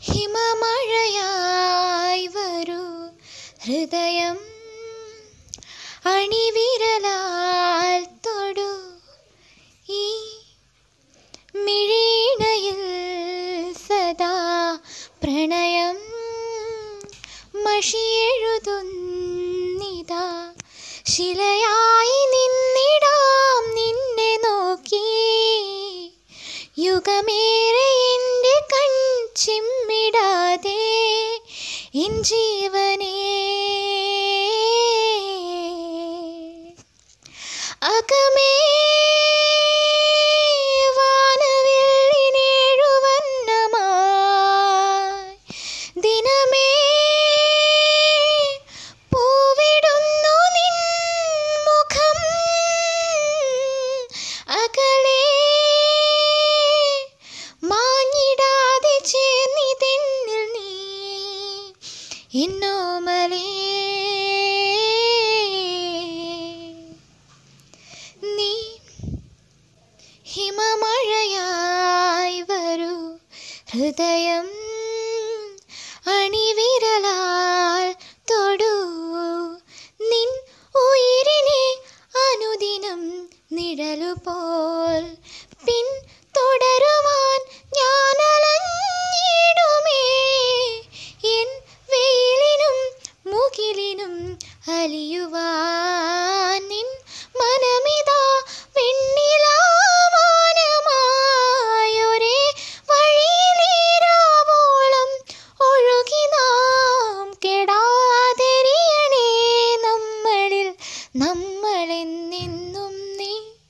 ഹിമമഴയായി വരൂ ഹൃദയം അണിവിരലാൽ തൊടു ഈ മിഴീണയിൽ സദാ പ്രണയം മഷിയെഴുതുന്നിതാ ശിലയായി നിന്നിടാം നിന്നെ നോക്കി യുഗമേറെ എൻ്റെ കൺ ചിമ്മിടാതെ എൻ ജീവനേ അകമേ വാനവില്ലിനേഴുവന്നമായി ദിനമേ പൂവിടുന്നു നിൻ മുഖം അകലെ മാഞ്ഞിടാതെ ചേർന്നിതെന്നിൽ നീ എന്നോമലേ നീ ഹിമമഴയായി വരൂ ഹൃദയം അണിവിരലാൽ തൊടൂ നിൻ ഉയിരിനെ അനുദിനം നിഴലുപോൽ പിൻ തുടരുവാൻ ഞാൻ അലഞ്ഞിടുമേ എൻ വെയിലിനും മുകിലിനും അലിയുവാൻ നിൻ മനമിതാ വെണ്ണിലാവാനമായൊരേ വഴിയിലേരാവോളം ഒഴുകി നാം കെടാതെരിയണേ നമ്മളിൽ നമ്മളെന്നെന്നും നീ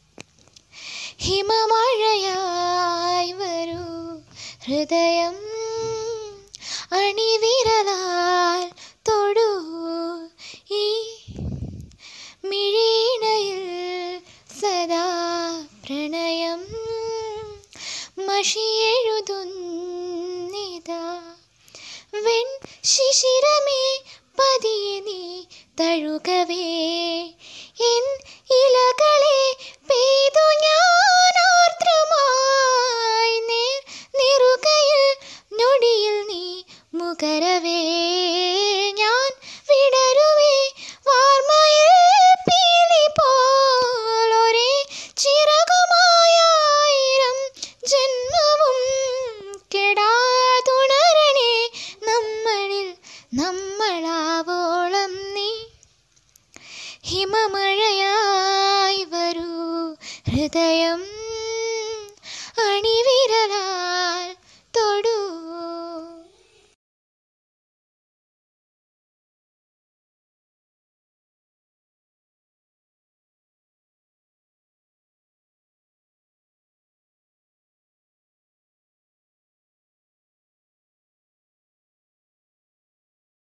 ഹിമമഴയായി വരൂ ഹൃദയം അണിവിരലാൽ തൊടൂ ഈ മിഴീണയിൽ സദാ പ്രണയം മഷിയെഴുതുന്നിതാ വെൺ ശിശിരമേ പതിയെ നീ തഴുകവേ എൻ ഇലകളെ പെയ്തു ഞാൻ ആർദ്രമായി നേർ നിറുകയിൽ ഞൊടിയിൽ നീ മുകരവേ ഞാൻ വിടരുവേ വാർമയിൽ പീലി പോലൊരേ ചിറകുമായായിരം ജന്മവും കെടാതുണരണേ നമ്മളിൽ നമ്മളാവോളം നീ ഹിമമഴയായി വരൂ ഹൃദയം അണിവിരലാൽ